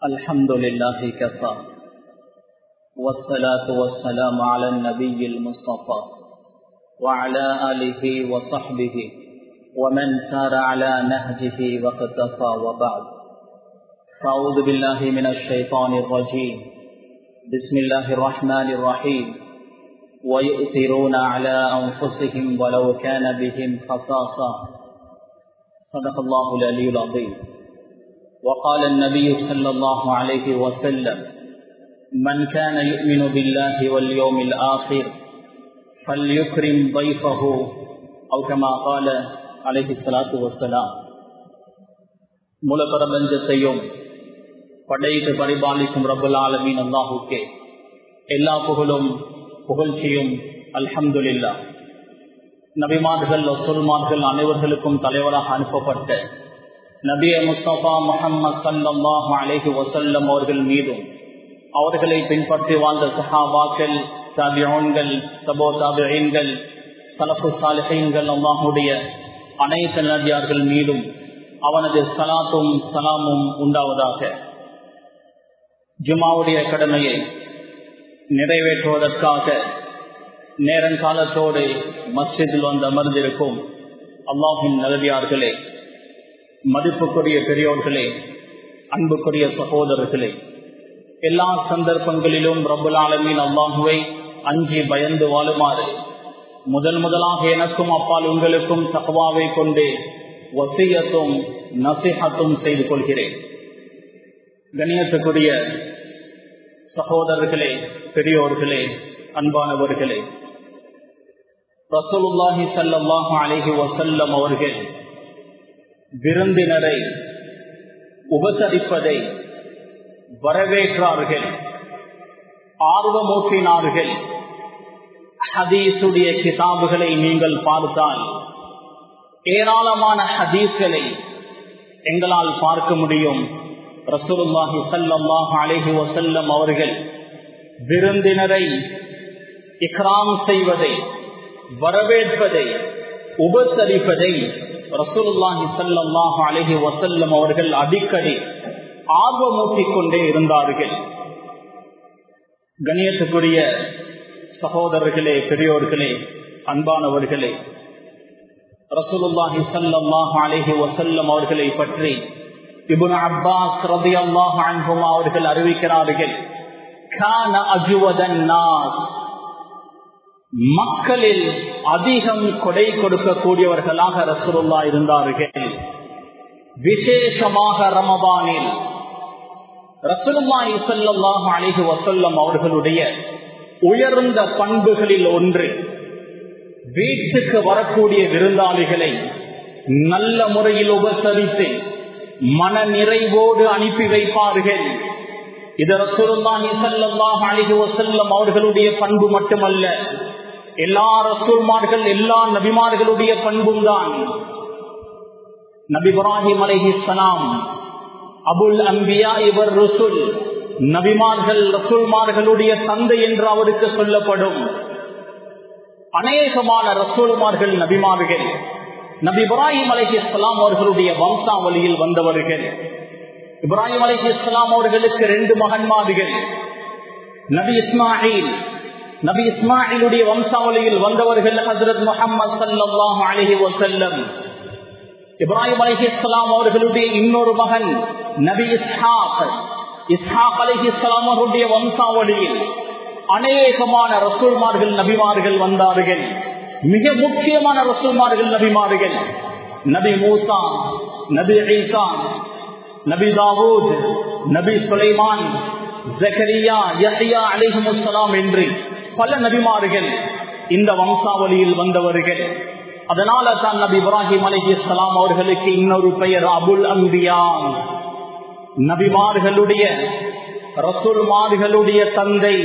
الحمد لله كفى والصلاة والسلام على النبي المصطفى وعلى آله وصحبه ومن سار على نهجه واقتفى وبعد فأعوذ بالله من الشيطان الرجيم بسم الله الرحمن الرحيم ويؤثرون على أنفسهم ولو كان بهم خصاصة صدق الله العلي العظيم وقال النبي صلى الله عليه وسلم من كان يؤمن بالله واليوم الآخر فليكرم ضيفه أو كما قال عليه الصلاة والسلام மூலபரபஞ்சத்தையும் படைத்து பரிபாலிக்கும் ரபுல் ஆலமீன் அல்லாஹுக்கே எல்லா புகழும் புகழ்ச்சியும் அல்ஹம்துலில்லா நபிமார்கள் சொல்மார்கள் அனைவர்களுக்கும் தலைவராக அனுப்பப்பட்ட நபிய முஸ்தபா முகமது சல்லாஹு அலேஹி வசல்லம் அவர்கள் மீதும் அவர்களை பின்பற்றி வாழ்ந்த சஹாபாக்கள் தாபியோன்கள் சபோ தாபியன்கள் சலப்பு சாலிஹீன்கள் அல்லாஹுடைய அனைத்து நபியார்கள் மீதும் அவனது சலாத்தும் சலாமும் உண்டாவதாக ஜுமாவுடைய கடமையை நிறைவேற்றுவதற்காக நேரங்காலத்தோடு மஸ்ஜிதில் வந்து அமர்ந்திருக்கும் அல்லாஹின் நலவியார்களே மதிப்புக்குரிய பெரியோர்களே அன்புக்குரிய சகோதரர்களே எல்லா சந்தர்ப்பங்களிலும் ரபுல் ஆலமின் அல்லாஹுவை அஞ்சி பயந்து வாழுமாறு முதல் முதலாக எனக்கும் அப்பால் உங்களுக்கும் தகவாவை கொண்டு வசியத்தும் நசிஹத்தும் செய்து கொள்கிறேன் கணியத்துக்குரிய சகோதரர்களே பெரியோர்களே அன்பானவர்களே ரசூலுல்லாஹி சல்லாஹு அலஹி வசல்லம் அவர்கள் விருந்தினரை உபசரிப்பதை வரவேற்றார்கள் ஆர்வமூட்டினார்கள் ஹதீஸுடைய கிதாபுகளை நீங்கள் பார்த்தால் ஏராளமான ஹதீஸ்களை எங்களால் பார்க்க முடியும் ரசூலுல்லாஹி சல்லாஹு அலஹி வசல்லம் அவர்கள் விருந்தினரை இக்ராம் செய்வதை வரவேற்பதை உபசரிப்பதை ரசூலுல்லாஹி சல்லாஹு அலஹி வசல்லம் அவர்கள் அடிக்கடி ஆர்வமூட்டிக் கொண்டே இருந்தார்கள் கணியத்துக்குரிய சகோதரர்களே பெரியோர்களே அன்பானவர்களே ரசூலுல்லாஹி சல்லாஹு அலஹி வசல்லம் அவர்களை பற்றி இபுன் அப்பாஸ் ரபி அல்லாஹ் அன்புமா அவர்கள் அறிவிக்கிறார்கள் கான அஜுவதன் மக்களில் அதிகம் கொடை கொடுக்கக்கூடியவர்களாக ரசூலுல்லா இருந்தார்கள் விசேஷமாக ரமபானில் ரசூலுல்லாஹி ஸல்லல்லாஹு அலைஹி வஸல்லம் அவர்களுடைய உயர்ந்த பண்புகளில் ஒன்று வீட்டுக்கு வரக்கூடிய விருந்தாளிகளை நல்ல முறையில் உபசரித்து மன நிறைவோடு அனுப்பி வைப்பார்கள் இது ரசூலுல்லாஹி ஸல்லல்லாஹு அலைஹி வஸல்லம் அவர்களுடைய பண்பு மட்டுமல்ல எல்லா ரசூல்மார்கள் எல்லா நபிமார்களுடைய பண்பும் தான் நபி இப்ராஹிம் அலைஹிஸ்ஸலாம் அபுல் அம்பியா இவர் ரசூல் நபிமார்கள் ரசூல்மார்களுடைய தந்தை என்று அவருக்கு சொல்லப்படும் அநேகமான ரசூல்மார்கள் நபிமார்கள் நபி இப்ராஹிம் அலஹி இஸ்லாம் அவர்களுடைய வம்சாவளியில் வந்தவர்கள் இப்ராஹிம் அலஹி இஸ்லாம் அவர்களுக்கு ரெண்டு மகன்மார்கள் நபி இஸ்மாயில் நபி இஸ்மாயிலுடைய வம்சாவளியில் வந்தவர்கள் ஹசரத் முகமது சல்லாஹ் அலஹி வசல்லம் இப்ராஹிம் அலஹி இஸ்லாம் அவர்களுடைய இன்னொரு மகன் நபி இஸ்ஹாக் இஸ்ஹாக் அலஹி இஸ்லாம் அவர்களுடைய வம்சாவளியில் அநேகமான ரசூல்மார்கள் நபிமார்கள் வந்தார்கள் மிக முக்கியமான ரசூல்மார்கள் நபிமார்கள் நபி மூசா நபி ஈசா நபி தாவூத் நபி சுலைமான் ஜக்கரியா யஹ்யா அலிஹமுலாம் என்று பல நபிமார்கள் இந்த வம்சாவளியில் வந்தவர்கள் அதனால தான் நபி இப்ராஹிம் அலஹி இஸ்லாம் அவர்களுக்கு இன்னொரு பெயர் அபுல் அம்பியா நபிமார்களுடைய ரசூல்மார்களுடைய தந்தை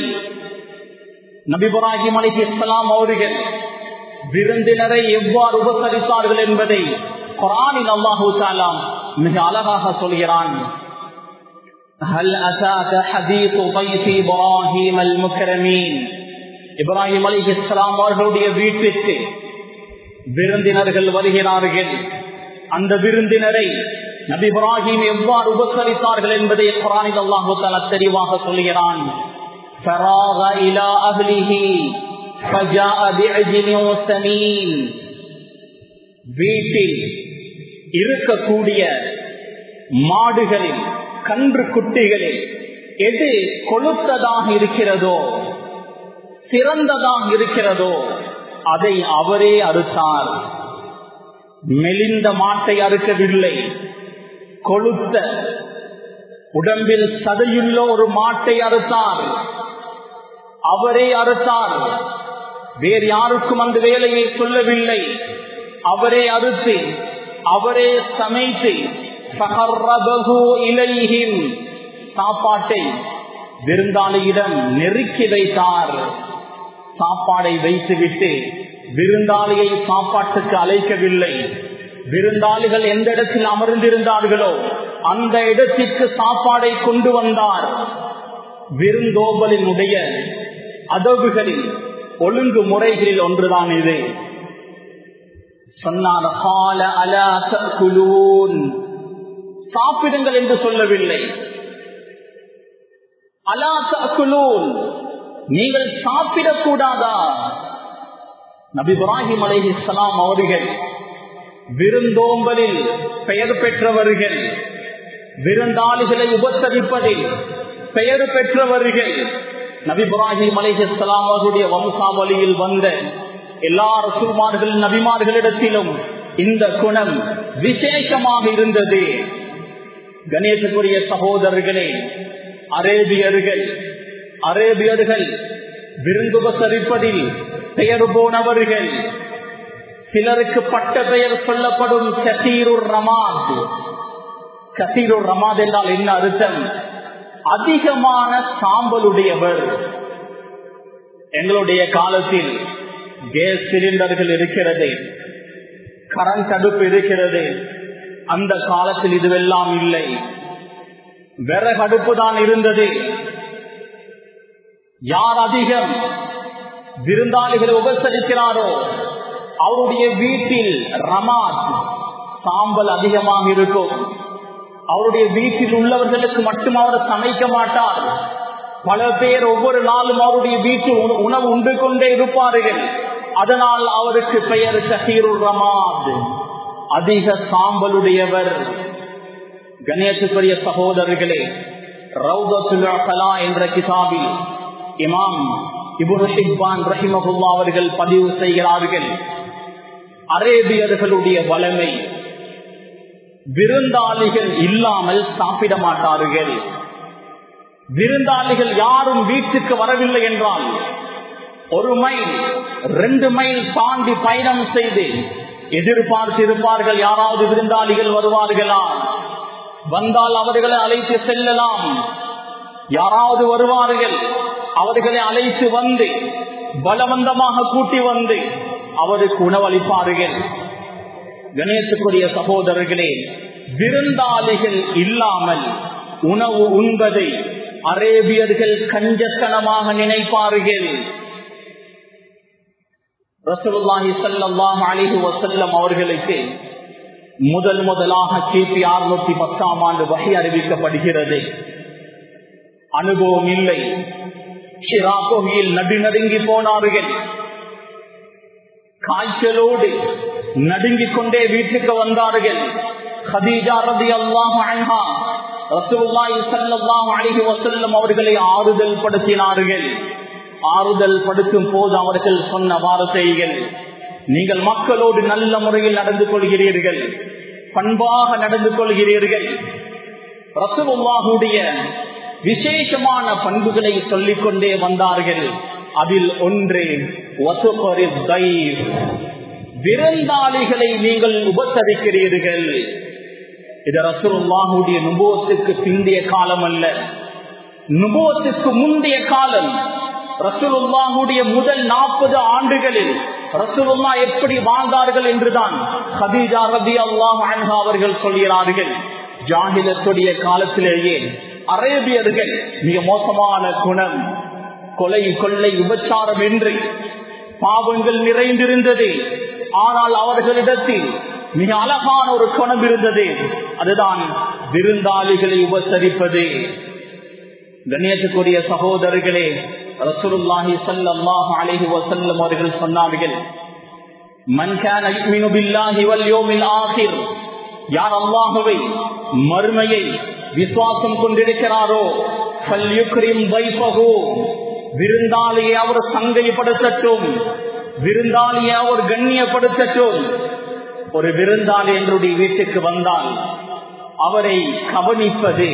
நபி இப்ராஹிம் அலஹி இஸ்லாம் அவர்கள் விருந்தினரை எவ்வாறு உபசரித்தார்கள் என்பதை குரானில் அல்லாஹூ தாலாம் மிக அழகாக சொல்கிறான் هل أتاك حديث ضيف إبراهيم المكرمين இப்ராஹிம் அலி இஸ்லாம் அவர்களுடைய வீட்டிற்கு விருந்தினர்கள் வருகிறார்கள் அந்த விருந்தினரை நபி இப்ராஹிம் எவ்வாறு உபசரித்தார்கள் என்பதை குரானில் அல்லாஹு தலா தெளிவாக சொல்கிறான் فراغ إلى أهله فجاء بعجل سمين வீட்டில் இருக்கக்கூடிய மாடுகளில் கன்று குட்டிகளில் எது கொளுத்ததாக இருக்கிறதோ சிறந்ததாக இருக்கிறதோ அதை அவரே அறுத்தார் மெலிந்த மாட்டை அறுக்கவில்லை கொளுத்த உடம்பில் சதையுள்ள ஒரு மாட்டை அறுத்தார் அவரே அறுத்தார் வேறு யாருக்கும் அந்த வேலையை சொல்லவில்லை அவரே அறுத்து அவரே சமைத்து இலையும் சாப்பாட்டை விருந்தாளியிடம் நெருக்கி வைத்தார் சாப்பாடை வைத்துவிட்டு விருந்தாளியை சாப்பாட்டுக்கு அழைக்கவில்லை விருந்தாளிகள் எந்த இடத்தில் அமர்ந்திருந்தார்களோ அந்த இடத்திற்கு சாப்பாடை கொண்டு வந்தார் விருந்தோம்பலினுடைய அதவுகளில் ஒழுங்கு முறைகளில் ஒன்றுதான் இது சொன்னார் சாப்பிடுங்கள் என்று சொல்லவில்லை அலா தகுலூன் நீங்கள் சாப்பிடக்கூடாதா நபி இப்ராஹிம் அலஹி இஸ்லாம் அவர்கள் விருந்தோம்பலில் பெயர் பெற்றவர்கள் விருந்தாளிகளை உபசரிப்பதில் பெயர் பெற்றவர்கள் நபி இப்ராஹிம் அலஹி இஸ்லாம் அவர்களுடைய வம்சாவளியில் வந்த எல்லா ரசூமார்கள் நபிமார்களிடத்திலும் இந்த குணம் விசேஷமாக இருந்தது கணேசக்குரிய சகோதரர்களே அரேபியர்கள் அரேபியர்கள் விருந்துபசரிப்பதில் பெயர் போனவர்கள் சிலருக்கு பட்ட பெயர் சொல்லப்படும் கசீருர் ரமாத் கசீருர் ரமாத் என்றால் என்ன அர்த்தம் அதிகமான சாம்பலுடையவர் எங்களுடைய காலத்தில் கேஸ் சிலிண்டர்கள் இருக்கிறது கரண்ட் அடுப்பு இருக்கிறது அந்த காலத்தில் இதுவெல்லாம் இல்லை விறகடுப்பு தான் இருந்தது யார் அதிகம் விருந்தாளிகளை உபசரிக்கிறாரோ அவருடைய வீட்டில் ரமாத் சாம்பல் அதிகமாக இருக்கும் அவருடைய வீட்டில் உள்ளவர்களுக்கு மட்டும் அவர் சமைக்க மாட்டார் பல பேர் ஒவ்வொரு நாளும் அவருடைய வீட்டில் உணவு உண்டு கொண்டே இருப்பார்கள் அதனால் அவருக்கு பெயர் ஷஹீருர் ரமாத் அதிக சாம்பலுடையவர் கணேசுக்குரிய சகோதரர்களே ரவுதலா என்ற கிதாபில் இமாம் இபுன் ரஹிமகுல்லா அவர்கள் பதிவு செய்கிறார்கள் அரேபியர்களுடைய வளமை விருந்தாளிகள் இல்லாமல் சாப்பிட மாட்டார்கள் விருந்தாளிகள் யாரும் வீட்டுக்கு வரவில்லை என்றால் ஒரு மைல் ரெண்டு மைல் தாண்டி பயணம் செய்து எதிர்பார்த்து இருப்பார்கள் யாராவது விருந்தாளிகள் வருவார்களா வந்தால் அவர்களை அழைத்து செல்லலாம் யாராவது வருவார்கள் அவர்களை அழைத்து வந்து பலவந்தமாக கூட்டி வந்து அவருக்கு உணவளிப்பார்கள் கணேசுக்குரிய சகோதரர்களே விருந்தாளிகள் இல்லாமல் உணவு உண்பதை அரேபியர்கள் கஞ்சத்தனமாக நினைப்பார்கள் ரசூலுல்லாஹி ஸல்லல்லாஹு அலைஹி வஸல்லம் அவர்களுக்கு முதல் முதலாக கிபி அறுநூத்தி பத்தாம் ஆண்டு வகை அறிவிக்கப்படுகிறது அனுபவம் இல்லை ஷிரா கோகையில் நடுநடுங்கி போனார்கள் காய்ச்சலோடு நடுங்கிக் கொண்டே வீட்டுக்கு வந்தார்கள் ஹதீஜா ரதி அல்லாஹு அன்ஹா ரசூலுல்லாஹி ஸல்லல்லாஹு அலைஹி வஸல்லம் அவர்களை ஆறுதல் படுத்தினார்கள் ஆறுதல் படுத்தும் போது அவர்கள் சொன்ன வார்த்தைகள் நீங்கள் மக்களோடு நல்ல முறையில் நடந்து கொள்கிறீர்கள் பண்பாக நடந்து கொள்கிறீர்கள் ரசூலுல்லாஹுடைய விசேஷமான பண்புகளை சொல்லிக் கொண்டே வந்தார்கள் அதில் ஒன்று விருந்தாளிகளை நீங்கள் உபசரிக்கிறீர்கள் இது ரசூலுல்லாஹுடைய நுபோத்துக்கு பிந்திய காலம் அல்ல நுபோத்துக்கு முந்தைய காலம் ரசூலுல்லாஹுடைய முதல் நாற்பது ஆண்டுகளில் ரசூலுல்லா எப்படி வாழ்ந்தார்கள் என்றுதான் ஹதீஜா ரபி அல்லாஹ் அன்ஹா அவர்கள் சொல்கிறார்கள் ஜாகிலத்துடைய காலத்திலேயே அரேபியர்கள் மிக மோசமான குணம் கொலை கொள்ளை விபச்சாரம் என்று பாவங்கள் நிறைந்திருந்தது ஆனால் அவர்களிடத்தில் மிக அழகான ஒரு குணம் இருந்தது அதுதான் விருந்தாளிகளை உபசரிப்பது கண்ணியத்துக்குரிய சகோதரர்களே ரசூலுல்லாஹி ஸல்லல்லாஹு அலைஹி வஸல்லம் அவர்கள் சொன்னார்கள் மன் கான யுமினு பில்லாஹி வல் யௌமில் ஆகிர் யார் அல்லாஹ்வை மறுமையை விசுவாசம் கொண்டிருக்கிறாரோ ஃபல்யுக்ரிம் தைஃபஹு விருந்தாளியை அவர் சங்கைப்படுத்தட்டும் விருந்தாளியை அவர் கண்ணியப்படுத்தட்டும் ஒரு விருந்தாளி என்னுடைய வீட்டுக்கு வந்தால் அவரை கவனிப்பது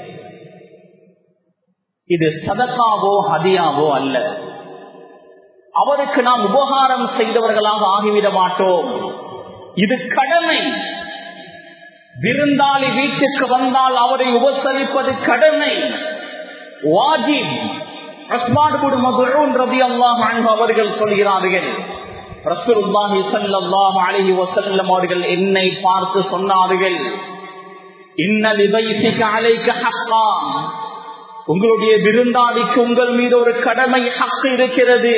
இது சதக்காவோ ஹதியாவோ அல்ல அவருக்கு நாம் உபகாரம் செய்தவர்களாக ஆகிவிட மாட்டோம் இது கடமை விருந்தாளி வீட்டுக்கு வந்தால் அவரை உபசரிப்பது கடமை வாஜிப் அவர்கள் சொல்கிறார்கள் அவர்கள் என்னை பார்த்து சொன்னார்கள் உங்களுடைய விருந்தாளிக்கு உங்கள் மீது ஒரு கடமை ஹக்கு இருக்கிறது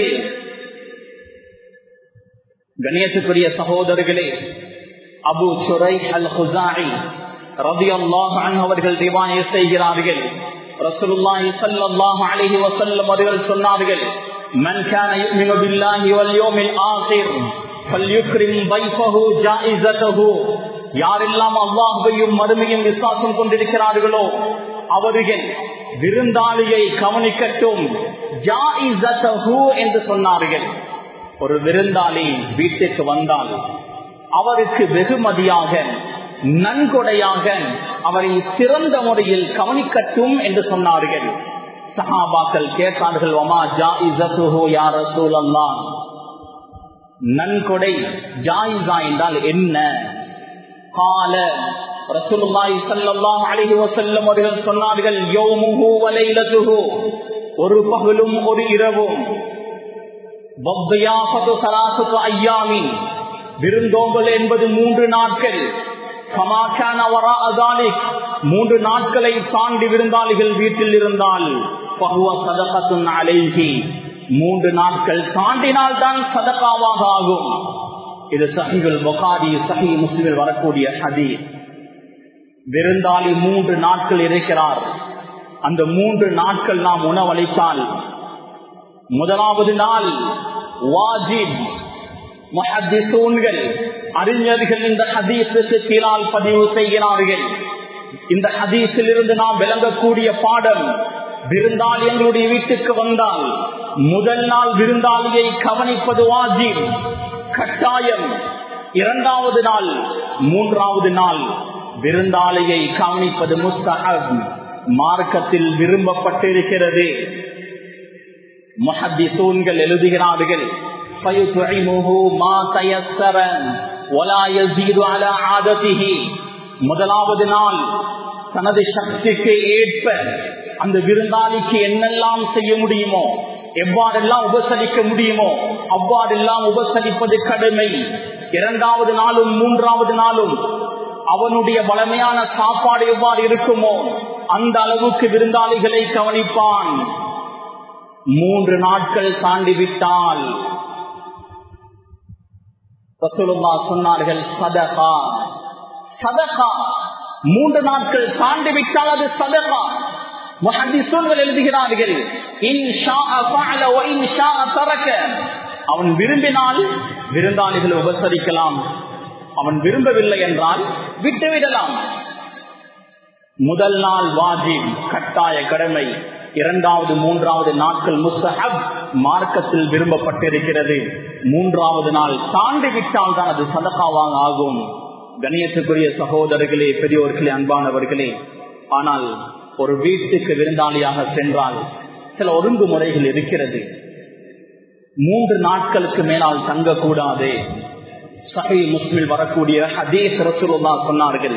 கணேசக்குரிய சகோதரர்களே அபு சுரை அல் ஹுசாரி ரபி அல்லாஹ் அவர்கள் ரிவாய செய்கிறார்கள் ரசூலுல்லாஹி ஸல்லல்லாஹு அலைஹி வஸல்லம் அவர்கள் சொன்னார்கள் மன் கான யுமினு பில்லாஹி வல் யௌமில் ஆகிர் ஃபல்யுக்ரிம் தைஃபஹு ஜாயிஸதஹு யாரெல்லாம் அல்லாஹ்வையும் மறுமையும் விசுவாசம் கொண்டிருக்கிறார்களோ அவர்கள் விருந்தாளியை கவனிக்கட்டும் ஜாயிஸதஹு என்று சொன்னார்கள் ஒரு விருந்தாளி வீட்டுக்கு வந்தால் அவருக்கு வெகுமதியாக நன்கொடையாக அவரை சிறந்த முறையில் கவனிக்கட்டும் என்று சொன்னார்கள் சஹாபாக்கள் கேட்டார்கள் ஒமா ஜாயிசத்துஹோ யார் ரசூலல்லா நன்கொடை ஜாயிசா என்றால் என்ன கால ரசூலுல்லாஹி ஸல்லல்லாஹு அலைஹி வஸல்லம் அவர்கள் சொன்னார்கள் யௌமுஹு வ லைலத்துஹு ஒரு பகலும் ஒரு இரவும் வவ்தியாஃபது ஸலாத்து அய்யாமின் விருந்தோம்பல் என்பது மூன்று நாட்கள் மூன்று நாட்களை தாண்டி விருந்தாளிகள் வீட்டில் இருந்தால் மூன்று நாட்கள் தாண்டினால் தான் சதகாவாக ஆகும் இது சஹிகள் பொகாரி சஹி முஸ்லிமில் வரக்கூடிய ஹதி விருந்தாளி மூன்று நாட்கள் இருக்கிறார் அந்த மூன்று நாட்கள் நாம் உணவளித்தால் முதலாவது நாள் வாஜிப் முஹத்திசூன்கள் அறிஞர்கள் இந்த ஹதீஸுக்கு கீழால் பதிவு செய்கிறார்கள் இந்த ஹதீஸில் இருந்து நாம் விளங்கக்கூடிய பாடம் விருந்தாளி எங்களுடைய வீட்டுக்கு வந்தால் முதல் நாள் விருந்தாளியை கவனிப்பது வாஜிப் கட்டாயம் இரண்டாவது நாள் மூன்றாவது நாள் விருந்தாளியை கவனிப்பது முஸ்தஹப் மார்க்கத்தில் விரும்பப்பட்டிருக்கிறது முஹத்திசூன்கள் எழுதுகிறார்கள் முதலாவது நாள் தனது சக்திக்கு ஏற்ப அந்த விருந்தாளிக்கு என்னெல்லாம் செய்ய முடியுமோ எவ்வாறெல்லாம் உபசரிக்க முடியுமோ அவ்வாறெல்லாம் உபசரிப்பது கடுமை இரண்டாவது நாளும் மூன்றாவது நாளும் அவனுடைய வளமையான சாப்பாடு எவ்வாறு இருக்குமோ அந்த அளவுக்கு விருந்தாளிகளை கவனிப்பான் மூன்று நாட்கள் தாண்டி விட்டால் ரசூலுல்லா சொன்னார்கள் சதகா சதகா மூன்று நாட்கள் தாண்டி விட்டால் அது சதகா முஹத்திசூன்கள் எழுதுகிறார்கள் அவன் விரும்பினால் விருந்தாளிகளை உபசரிக்கலாம் அவன் விரும்பவில்லை என்றால் விட்டுவிடலாம் முதல் நாள் வாஜிப் கட்டாய கடமை இரண்டாவது மூன்றாவது நாட்கள் முஸ்தஹப் மார்க்கத்தில் விரும்பப்பட்டிருக்கிறது மூன்றாவது நாள் தாண்டி விட்டால் தான் அது சதகாவாக ஆகும் கணியத்துக்குரிய சகோதரர்களே பெரியோர்களே அன்பானவர்களே ஆனால் ஒரு வீட்டுக்கு விருந்தாளியாக சென்றால் சில ஒழுங்குமுறைகள் இருக்கிறது மூன்று நாட்களுக்கு மேலால் தங்கக்கூடாது சஹை முஸ்லில் வரக்கூடிய ஹதீஸ் ரசூலுல்லா சொன்னார்கள்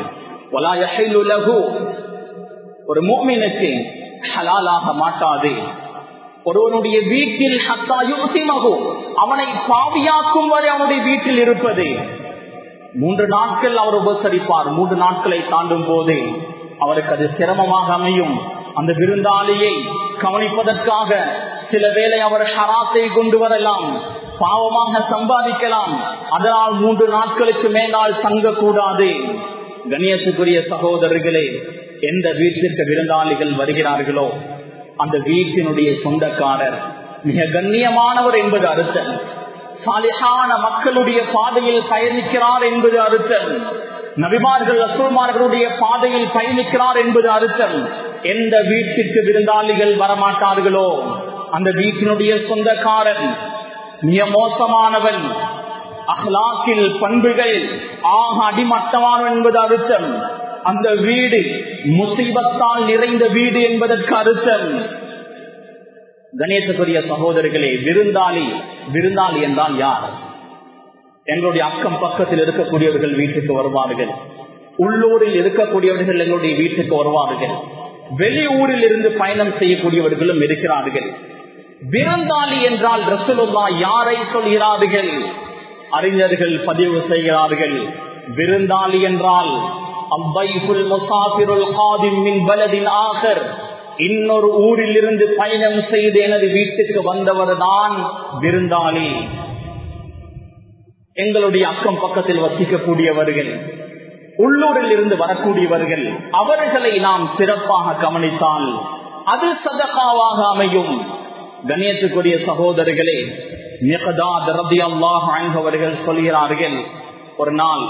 ஒரு மோமினுக்கு ஹலாலாக மாட்டாது ஒருவனுடைய வீட்டில் அவனை பாவியாக்கும் வரை அவனுடைய வீட்டில் இருப்பது மூன்று நாட்கள் அவர் உபசரிப்பார் மூன்று நாட்களை தாண்டும் போது அவருக்கு அது சிரமமாக அமையும் அந்த விருந்தாளியை கவனிப்பதற்காக சில வேளை அவர் ஹராத்தை கொண்டு வரலாம் பாவமாக சம்பாதிக்கலாம் அதனால் மூன்று நாட்களுக்கு மேலால் தங்கக்கூடாது கணியத்துக்குரிய சகோதரர்களே எந்த வீட்டிற்கு விருந்தாளிகள் வருகிறார்களோ அந்த வீட்டினுடைய சொந்தக்காரர் மிக கண்ணியமானவர் என்பது அர்த்தம் சாலிஹான மக்களுடைய பாதையில் பயணிக்கிறார் என்பது அர்த்தம் நபிமார்கள் ரசூல்மார்களுடைய பாதையில் பயணிக்கிறார் என்பது அர்த்தம் எந்த வீட்டிற்கு விருந்தாளிகள் வரமாட்டார்களோ அந்த வீட்டினுடைய சொந்தக்காரன் மிக மோசமானவன் அஹ்லாக்கில் பண்புகள் ஆக அடிமட்டமானவன் என்பது அர்த்தம் அந்த வீடு முசீபத்தால் நிறைந்த வீடு என்பதற்கு அர்த்தம் கணேசக்குரிய சகோதரர்களே விருந்தாளி விருந்தாளி என்றால் யார் எங்களுடைய அக்கம் பக்கத்தில் இருக்கக்கூடியவர்கள் வீட்டுக்கு வருவார்கள் உள்ளூரில் இருக்கக்கூடியவர்கள் எங்களுடைய வீட்டுக்கு வருவார்கள் வெளியூரில் இருந்து பயணம் செய்யக்கூடியவர்களும் இருக்கிறார்கள் விருந்தாளி என்றால் ரசூலுல்லா யாரை சொல்கிறார்கள் அறிஞர்கள் பதிவு செய்கிறார்கள் விருந்தாளி என்றால் அவ்வைஃபுல் முசாஃபிருல் காதிம் மின் பலதின் ஆகர் இன்னொரு ஊரில் இருந்து பயணம் செய்து எனது வீட்டுக்கு வந்தவர் தான் விருந்தாளி எங்களுடைய அக்கம் பக்கத்தில் வசிக்கக்கூடியவர்கள் உள்ளூரில் இருந்து வரக்கூடியவர்கள் அவர்களை நாம் சிறப்பாக கவனித்தால் அது சதகாவாக அமையும் கணியத்துக்குரிய சகோதரர்களே மிகதாத் ரபி அல்லாஹ் அவர்கள் சொல்கிறார்கள் ஒரு நாள்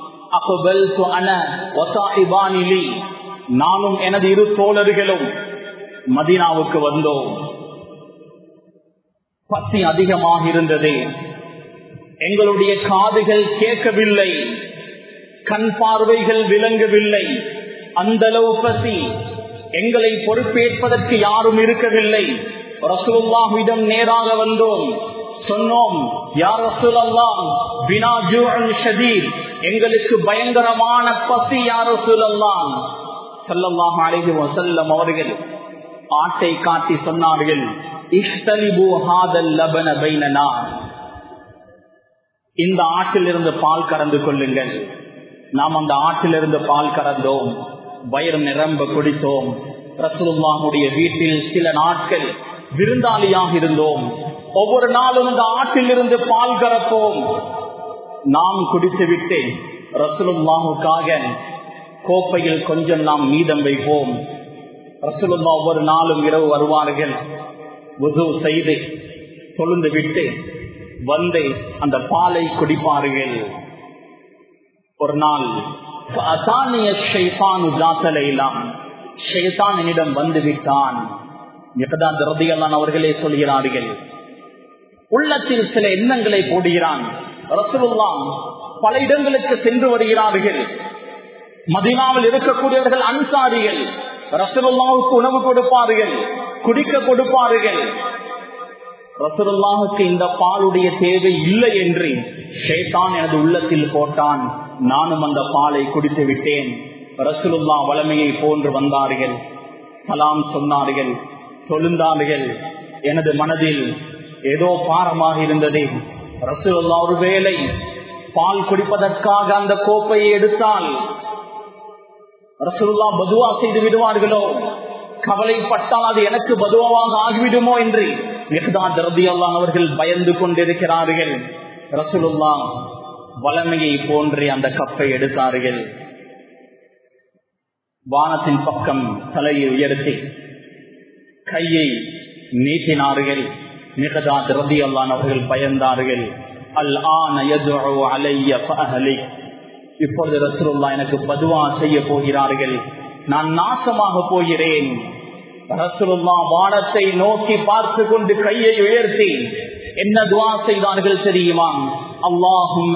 நானும் எனது இரு தோழர்களும் மதீனாவுக்கு வந்தோம் பசி அதிகமாக இருந்தது எங்களுடைய காதுகள் கேட்கவில்லை கண் பார்வைகள் விளங்கவில்லை அந்த அளவு பசி எங்களை பொறுப்பேற்பதற்கு யாரும் இருக்கவில்லை ரசூல்லாஹிடம் நேராக வந்தோம் சொன்னோம் யார் ரசூலல்லாம் ஷதீர் எங்களுக்கு பயங்கரமான பசி யார் ரசூலல்லாம் சல்லல்லாஹு அலைஹி வஸல்லம் அவர்கள் ஆட்டை காட்டி சொன்னார்கள் இஷ்தலிபு ஹாதல் லபன பைனனா இந்த ஆட்டிலிருந்து பால் கறந்து கொள்ளுங்கள் நாம் அந்த ஆட்டிலிருந்து பால் கறந்தோம் வயிறு நிரம்ப குடித்தோம் ரசூலுல்லாஹுடைய வீட்டில் சில நாட்கள் விருந்தாளியாக இருந்தோம் ஒவ்வொரு நாளும் இந்த ஆட்டிலிருந்து பால் கறப்போம் நாம் குடித்து விட்டு ரசூலுல்லாஹுக்காக கோப்பையில் கொஞ்சம் நாம் மீதம் வைப்போம் ரசூலுல்லா ஒவ்வொரு நாளும் இரவு வருவார்கள் உது செய்து தொழுந்து விட்டு வந்து அந்த பாலை குடிப்பார்கள் ஒரு நாள் என்னிடம் வந்து விட்டான் அவர்களே சொல்கிறார்கள் உள்ளத்தில் சில எண்ணங்களை போடுகிறான் ரசூலுல்லாம் பல இடங்களுக்கு சென்று வருகிறார்கள் மதினாவில் இருக்கக்கூடியவர்கள் அன்சாரிகள் ரசூலுல்லாவுக்கு உணவு கொடுப்பார்கள் குடிக்க கொடுப்பார்கள் ரசூலுல்லாவுக்கு இந்த பாலுடைய தேவை இல்லை என்று ஷேதான் எனது உள்ளத்தில் போட்டான் நானும் அந்த பாலை குடித்து விட்டேன் ரசூலுல்லா வளமையை போன்று வந்தார்கள் சலாம் சொன்னார்கள் தொழுந்தார்கள் எனது மனதில் ஏதோ பாரமாக இருந்தது ரசூலுல்லா ஒரு வேளை பால் குடிப்பதற்காக அந்த கோப்பையை எடுத்தால் ரசூலுல்லா பதுவா செய்து விடுவார்களோ கவலைப்பட்டால் அது எனக்கு பதுவாக ஆகிவிடுமோ என்று அவர்கள் பயந்து கொண்டிருக்கிறார்கள் ரசூலுல்லா வளமையை போன்றே அந்த கப்பை எடுத்தார்கள் வானத்தின் பக்கம் தலையை உயர்த்தி கையை நீட்டினார்கள் மிகதா ரதி அல்லான் அவர்கள் பயந்தார்கள் அல் ஆன அலைய இப்பொழுது ரசூலுல்லா எனக்கு பதுவா செய்ய போகிறார்கள் நான் நாசமாக போகிறேன் ரசூலுல்லா வானத்தை நோக்கி பார்த்து கொண்டு கையை உயர்த்தி என்ன துவா செய்தார்கள் தெரியுமா அல்லாஹும்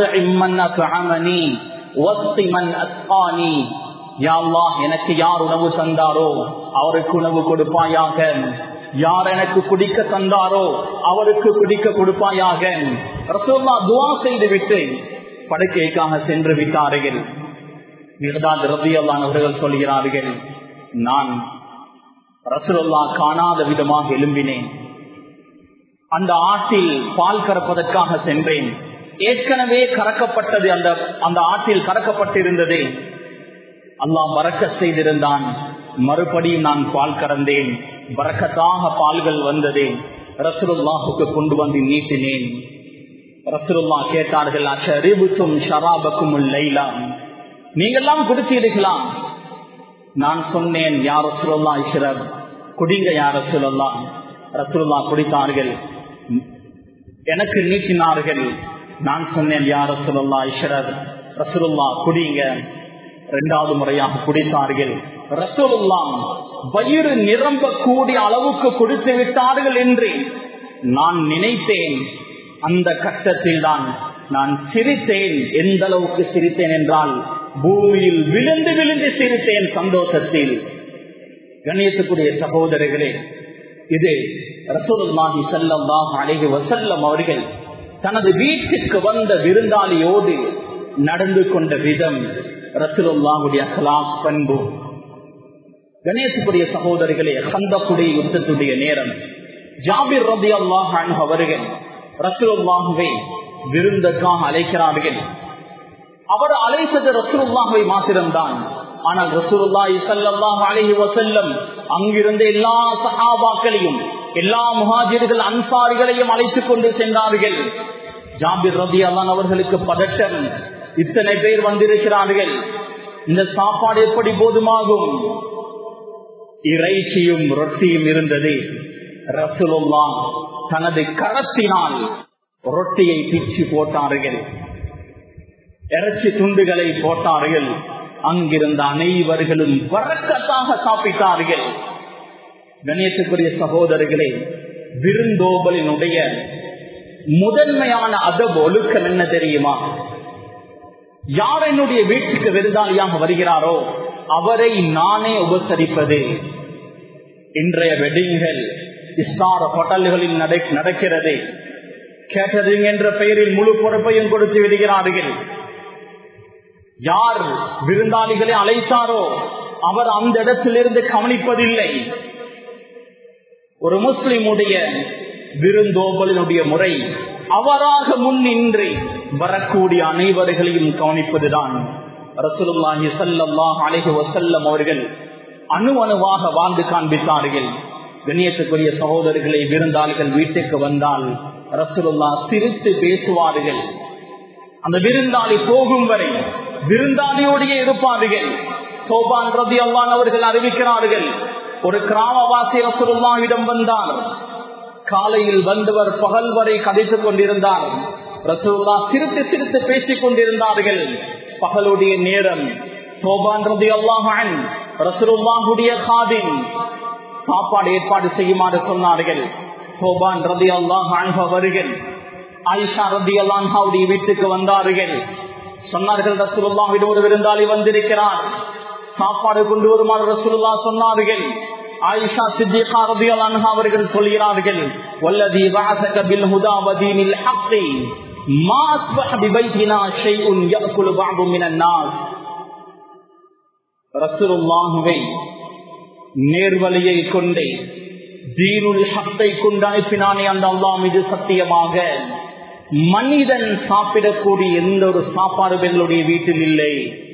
எனக்கு யார் உணவு தந்தாரோ அவருக்கு உணவு கொடுப்பாயாக யார் எனக்கு குடிக்க தந்தாரோ அவருக்கு குடிக்க கொடுப்பாயாக ரசோல்லா துவா செய்து விட்டு படுக்கைக்காக சென்று விட்டார்கள் மிகதாத் ரபியல்லான் அவர்கள் சொல்கிறார்கள் நான் ரசூல்லா காணாத விதமாக எழும்பினேன் அந்த ஆற்றில் பால் கறப்பதற்காக சென்றேன் ஏற்கனவே கறக்கப்பட்டது அந்த அந்த ஆற்றில் கறக்கப்பட்டிருந்தது அல்லாஹ் வரக்க செய்திருந்தான் மறுபடியும் நான் பால் கறந்தேன் வரக்கத்தாக பால்கள் வந்தது ரசூலுல்லாஹுக்கு கொண்டு வந்து நீட்டினேன் ரசூலுல்லா கேட்டார்கள் அஷரிபுக்கும் ஷராபக்கும் லைலா நீங்கெல்லாம் குடிச்சீர்களா நான் சொன்னேன் யார் ரசூலுல்லா இஷ்ரப் குடிங்க யார் ரசூலுல்லா ரசூலுல்லா குடித்தார்கள் எனக்கு நீட்டினார்கள் நான் சொன்னேன் யார் ரசூலுல்லா இஷ்ரப் ரசூலுல்லா குடிங்க இரண்டாவது முறையாக குடித்தார்கள் ரசூலுல்லா வயிறு நிரம்ப கூடிய அளவுக்கு கொடுத்து விட்டார்கள் என்று நான் நினைத்தேன் அந்த கட்டத்தில் தான் நான் சிரித்தேன் எந்த அளவுக்கு சிரித்தேன் என்றால் பூமியில் விழுந்து விழுந்து சிரித்தேன் சந்தோஷத்தில் கணியத்துக்குரிய சகோதரர்களே இது ரசூலுல்லாஹி ஸல்லல்லாஹு அலைஹி வஸல்லம் அவர்கள் தனது வீட்டுக்கு வந்த விருந்தாளியோடு நடந்து கொண்ட விதம் ரசூலுல்லாஹுடைய அஹ்லாக் பண்பு கணேசக்குரிய சகோதரிகளே கந்தக்குடைய யுத்தத்துடைய நேரம் ஜாபிர் ரபி அல்லாஹ் அவர்கள் ரசூலுல்லாஹுவை விருந்தக்காக அழைக்கிறார்கள் அவர் அழைத்தது ரசூலுல்லாஹுவை மாத்திரம்தான் ஆனால் ரசூலுல்லாஹி ஸல்லல்லாஹு அலைஹி வஸல்லம் அங்கிருந்த எல்லா சஹாபாக்களையும் எல்லா முஹாஜிர்கள் அன்சாரிகளையும் அழைத்துக் கொண்டு சென்றார்கள் ஜாபிர் ரபி அல்லான் அவர்களுக்கு பதட்டம் இத்தனை பேர் வந்திருக்கிறார்கள் இந்த சாப்பாடு எப்படி போதுமாகும் இறைச்சியும் ரொட்டியும் இருந்தது ரசூலுல்லா தனது கரத்தினால் ரொட்டியை பிச்சு போட்டார்கள் இறைச்சி துண்டுகளை போட்டார்கள் அங்கிருந்த அனைவர்களும் வரக்கத்தாக சாப்பிட்டார்கள் கணேசக்குரிய சகோதரர்களே விருந்தோபலினுடைய முதன்மையான அதபு ஒழுக்கம் என்ன தெரியுமா யார் என்னுடைய வீட்டுக்கு விருந்தாளியாக வருகிறாரோ அவரை நானே உபசரிப்பது இன்றைய வெட்டிங்கள் இஸ்தார ஹோட்டல்களில் நடக்கிறது கேட்டரிங் என்ற பெயரில் முழு பொறுப்பையும் கொடுத்து விடுகிறார்கள் யார் விருந்தாளிகளை அழைத்தாரோ அவர் அந்த இடத்திலிருந்து கவனிப்பதில்லை ஒரு முஸ்லிமுடைய விருந்தோம்பலினுடைய முறை அவராக முன்னின்றி வரக்கூடிய அனைவர்களையும் கவனிப்பதுதான் ரசூலுல்லாஹி ஸல்லல்லாஹு அலைஹி வஸல்லம் அவர்கள் அணு அணுவாக வாழ்ந்து காண்பித்தார்கள் கண்ணியத்துக்குரிய சகோதரர்களை விருந்தாளிகள் வீட்டுக்கு வந்தால் ரசூலுல்லா சிரித்து பேசுவார்கள் அந்த விருந்தாளி போகும் வரை விருந்தாளியோடையே இருப்பார்கள் சோபான் ரதி அல்லான் அவர்கள் அறிவிக்கிறார்கள் ஒரு கிராமவாசி ரசூலுல்லாவிடம் வந்தார் காலையில் வந்தவர் பகல் வரை கதைத்துக் கொண்டிருந்தார் ரசூல்லா சிரித்து சிரித்து பேசிக் கொண்டிருந்தார்கள் பகலுடைய நேரம் சோபான் ரதி அல்லாஹன் ரசூலுல்லாஹுடைய காதின் சாப்பாடு ஏற்பாடு செய்யுமாறு சொன்னார்கள் சோபான் ரதி அல்லாஹ் அவர்கள் ஆயிஷா ரதி அல்லாஹாவுடைய வீட்டுக்கு வந்தார்கள் சொன்னார்கள் ரசூலுல்லாஹிடம் ஒரு விருந்தாளி வந்திருக்கிறார் சாப்பாடு கொண்டு வருமாறு ரசூலுல்லா சொன்னார்கள் ஆயிஷா சித்திகா ரதி அல்லாஹ் அவர்கள் சொல்கிறார்கள் வல்லதி வஅஸக பில் ஹுதா வதீனில் ஹக்கி மா அஸ்பஹ பிபைத்தினா ஷைஉன் يأكل بعض من الناس ரசூலுல்லாஹுவை நேர்வழியை கொண்டே தீனுல் ஹத்தை கொண்டு அனுப்பினானே அந்த அல்லா மீது சத்தியமாக மனிதன் சாப்பிடக்கூடிய எந்த ஒரு சாப்பாடு எங்களுடைய வீட்டில் இல்லை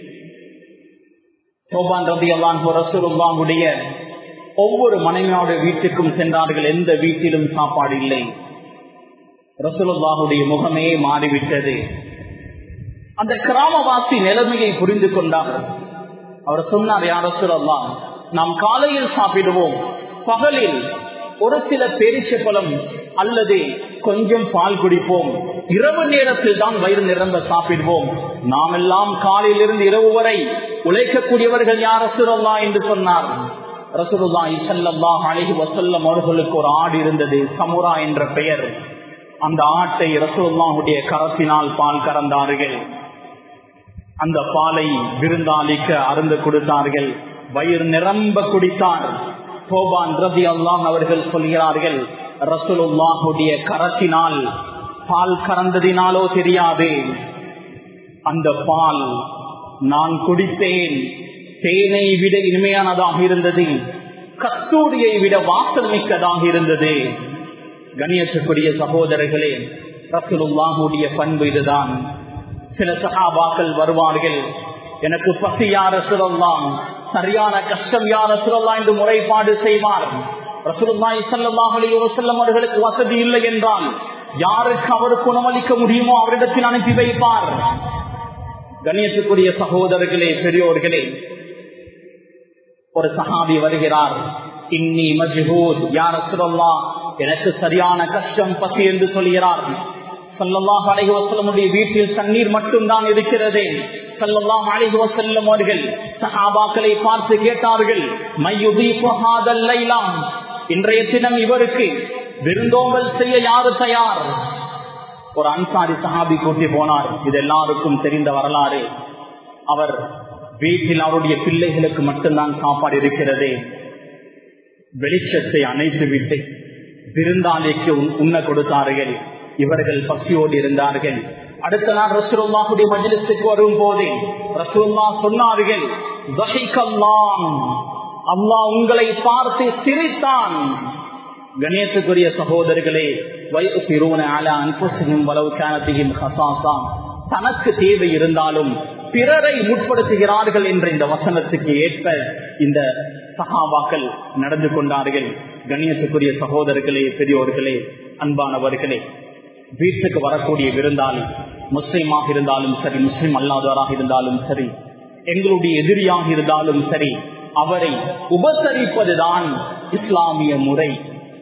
சோபான் ரதி அல்லான் ரசூலுல்லாவுடைய ஒவ்வொரு மனைவியோட வீட்டுக்கும் சென்றார்கள் எந்த வீட்டிலும் சாப்பாடு இல்லை ரசூலுல்லாஹுடைய முகமே மாறிவிட்டது அந்த கிராமவாசி நிலைமையை புரிந்து கொண்டார் அவர் சொன்னார் யார் ரசூலல்லா நாம் காலையில் சாப்பிடுவோம் பகலில் ஒரு சில பேரிச்ச பழம் அல்லது கொஞ்சம் பால் குடிப்போம் இரவு நேரத்தில் தான் வயிறு நிரம்ப சாப்பிடுவோம் நாம் எல்லாம் காலையிலிருந்து இரவு வரை உழைக்கக்கூடியவர்கள் யார் ரசூலல்லா என்று சொன்னார் ரசூலுல்லா இசல்லா அழகி வசல்லம் அவர்களுக்கு ஒரு ஆடு இருந்தது சமுரா என்ற பெயர் அந்த ஆட்டை ரசூலுல்லாவுடைய கரத்தினால் பால் கறந்தார்கள் அந்த பாலை விருந்தாளிக்கு அருந்து கொடுத்தார்கள் வயிறு நிரம்ப குடித்தார் சோபான் ரதி அல்லாஹ் அவர்கள் சொல்கிறார்கள் ரசூலுல்லாஹுடைய கரத்தினால் பால் கறந்ததினாலோ தெரியாது அந்த பால் நான் குடித்தேன் தேனை விட இனிமையானதாக இருந்தது கஸ்தூரியை விட வாசல் மிக்கதாக இருந்தது கணியத்துக்குரிய சகோதரர்களே ரசூலுல்லாஹுடைய பண்பு இதுதான் சில சகாபாக்கள் வருவார்கள் எனக்கு பசி யார சொல்லலாம் சரியான கஷ்டம் யார சொல்லலாம் என்று முறைப்பாடு செய்வார் ரசூலுல்லாஹி ஸல்லல்லாஹு அலைஹி வஸல்லம் அவர்களுக்கு வசதி இல்லை என்றால் யாருக்கு அவருக்கு உணவளிக்க முடியுமோ அவரிடத்தில் அனுப்பி வைப்பார் கண்ணியத்துக்குரிய சகோதரர்களே பெரியோர்களே ஒரு சஹாபி வருகிறார் இன்னி மஜ்ஹூத் யார் ரசூலுல்லாஹ் எனக்கு சரியான கஷ்டம் பசி என்று சொல்கிறார் சல்லல்லாஹு அலைஹி வஸல்லமுடைய வீட்டில் தண்ணீர் மட்டும்தான் இருக்கிறது சல்லல்லாஹு அலைஹி வஸல்லம் அவர்கள் சஹாபாக்களை பார்த்து கேட்டார்கள் மையுதீஃபு ஹாதல் லைலா இன்றைய தினம் இவருக்கு விருந்தோம்பல் செய்ய யாரு தயார் ஒரு அன்சாரி சஹாபி கூட்டி போனார் இது எல்லாருக்கும் தெரிந்த வரலாறு அவர் வீட்டில் அவருடைய பிள்ளைகளுக்கு மட்டும்தான் சாப்பாடு இருக்கிறது வெளிச்சத்தை அணைத்து விட்டு விருந்தாளிக்கு உண்ண கொடுத்தார்கள் இவர்கள் பசியோடு இருந்தார்கள் அடுத்த நாள் ரசூலுல்லாஹுடைய மஜ்லிஸுக்கு வரும் போதே ரசூல்லா சொன்னார்கள் அல்லாஹ் உங்களை பார்த்து சிரித்தான் கணேசக்குரிய சகோதரர்களே தனக்கு தேவை இருந்தாலும் பிறரை முற்படுத்துகிறார்கள் என்ற இந்த வசனத்துக்கு ஏற்ப இந்த சகாபாக்கள் நடந்து கொண்டார்கள் கணியத்துக்குரிய சகோதரர்களே பெரியோர்களே அன்பானவர்களே வீட்டுக்கு வரக்கூடிய விருந்தாளி முஸ்லீமாக இருந்தாலும் சரி முஸ்லிம் அல்லாதவராக இருந்தாலும் சரி எங்களுடைய எதிரியாக இருந்தாலும் சரி அவரை உபசரிப்பதுதான் இஸ்லாமிய முறை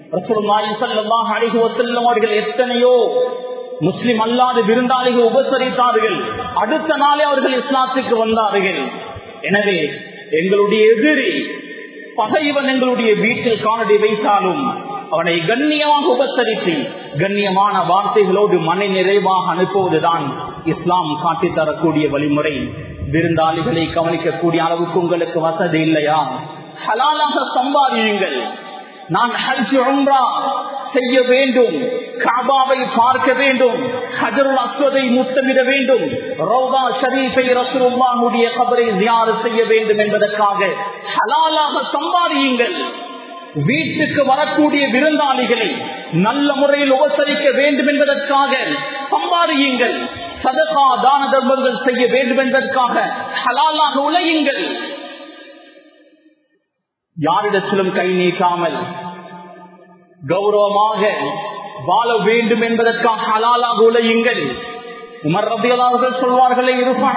அவர்கள் எத்தனையோ முஸ்லிம் அல்லாத விருந்தாளிகள் உபசரித்தார்கள் அடுத்த நாளே அவர்கள் இஸ்லாத்துக்கு வந்தார்கள் எனவே எங்களுடைய எதிரி பகைவன் எங்களுடைய வீட்டில் காணடி வைத்தாலும் அவனை கண்ணியமாக உபசரித்து கண்ணியமான வார்த்தைகளோடு மனை நிறைவாக அனுப்புவதுதான் இஸ்லாம் காட்டி தரக்கூடிய வழிமுறை விருந்தாளிகளை கவனிக்கக்கூடிய அளவுக்கு உங்களுக்கு வசதி இல்லையா ஹலாலாக சம்பாதியுங்கள் நான் ஹஜ் உம்ரா செய்ய வேண்டும் காபாவை பார்க்க வேண்டும் ஹஜருல் அஸ்வதை முத்தமிட வேண்டும் ரோதா ஷரீஃபை ரசூலுல்லாஹுடைய கபரை ஜியார் செய்ய வேண்டும் என்பதற்காக ஹலாலாக சம்பாதியுங்கள் வீட்டுக்கு வரக்கூடிய விருந்தாளிகளை நல்ல முறையில் உபசரிக்க வேண்டும் என்பதற்காக சம்பாதியுங்கள் சதகா தான தர்மங்கள் செய்ய வேண்டும் என்பதற்காக ஹலாலாக உழையுங்கள் யாரிடத்திலும் கை நீக்காமல் கௌரவமாக வாழ வேண்டும் என்பதற்காக ஹலாலாக உழையுங்கள் உமர் ரபியலாளர்கள் சொல்வார்களே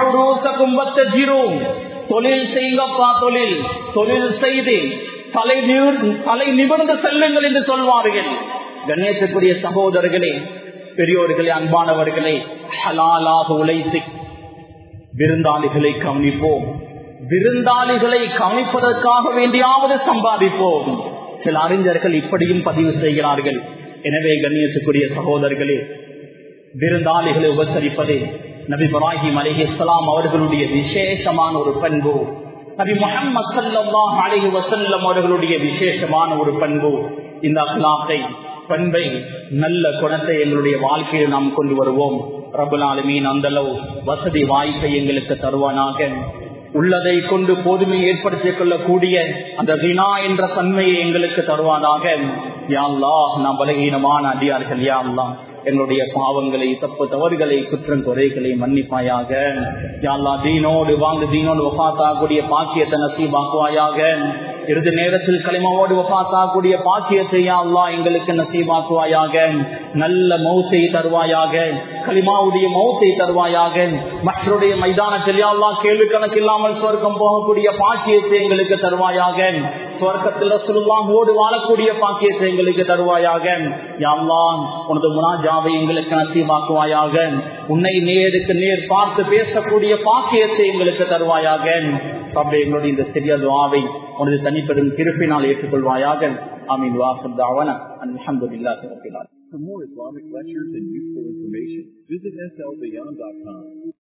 தொழில் செய்யுங்கப்பா தொழில் தொழில் செய்து தலை தலை நிமிர்ந்து செல்லுங்கள் என்று சொல்வார்கள் கணேசக்குரிய சகோதரர்களே பெரியோர்களே அன்பானவர்களே ஹலாலாக உழைத்து விருந்தாளிகளை கவனிப்போம் விருந்தாளிகளை கவனிப்பதற்காக வேண்டியாவது சம்பாதிப்போம் சில அறிஞர்கள் இப்படியும் பதிவு செய்கிறார்கள் எனவே கண்ணியத்துக்குரிய சகோதரர்களே விருந்தாளிகளை உபசரிப்பது நபி இப்ராஹிம் அலிஹி இஸ்லாம் அவர்களுடைய விசேஷமான ஒரு பண்பு நபி முகமது சல்லாஹ் அலிஹி வசல்லம் அவர்களுடைய விசேஷமான ஒரு பண்பு இந்த அஹ்லாத்தை பண்பை நல்ல குணத்தை எங்களுடைய வாழ்க்கையில் நாம் கொண்டு வருவோம் ரபுலாலுமீன் அந்தளவு வசதி வாய்ப்பை எங்களுக்கு தருவானாக உள்ளதை கொண்டு போதுமை ஏற்படுத்திக் கொள்ளக்கூடிய அந்த வினா என்ற தன்மையை எங்களுக்கு தருவானாக யாழ்லா நாம் பலகீனமான அடியார்கள் யாழ்லா எங்களுடைய பாவங்களை தப்பு தவறுகளை குற்றம் குறைகளை மன்னிப்பாயாக யாழ்லா தீனோடு வாழ்ந்து தீனோடு வபாத்தாக்கூடிய பாக்கியத்தை நசீபாக்குவாயாக இறுதி நேரத்தில் களிமாவோடு வபாத்தாக்கூடிய பாக்கியத்தை யாழ்லா எங்களுக்கு நசீபாக்குவாயாக நல்ல மௌத்தை தருவாயாக களிமாவுடைய மௌத்தை தருவாயாக மற்றொடைய மைதானத்தில் யாழ்லா கேள்வி கணக்கில்லாமல் சுவர்க்கம் போகக்கூடிய பாக்கியத்தை எங்களுக்கு தருவாயாக சுவர்க்கத்தில் சுருவாங்கோடு வாழக்கூடிய பாக்கியத்தை எங்களுக்கு தருவாயாக யாழ்லாம் உனது முனாஜாவை எங்களுக்கு நசீமாக்குவாயாக உன்னை நேருக்கு நேர் பார்த்து பேசக்கூடிய பாக்கியத்தை எங்களுக்கு தருவாயாக அப்படி எங்களுடைய இந்த சிறிய துவாவை உனது தனிப்பெரும் திருப்பினால் ஏற்றுக்கொள்வாயாக ஆமீன் வாசல் தாவன அல்ஹம்துலில்லாஹி ரப்பில் ஆலமீன் For more Islamic lectures and useful information, visit slbeyond.com.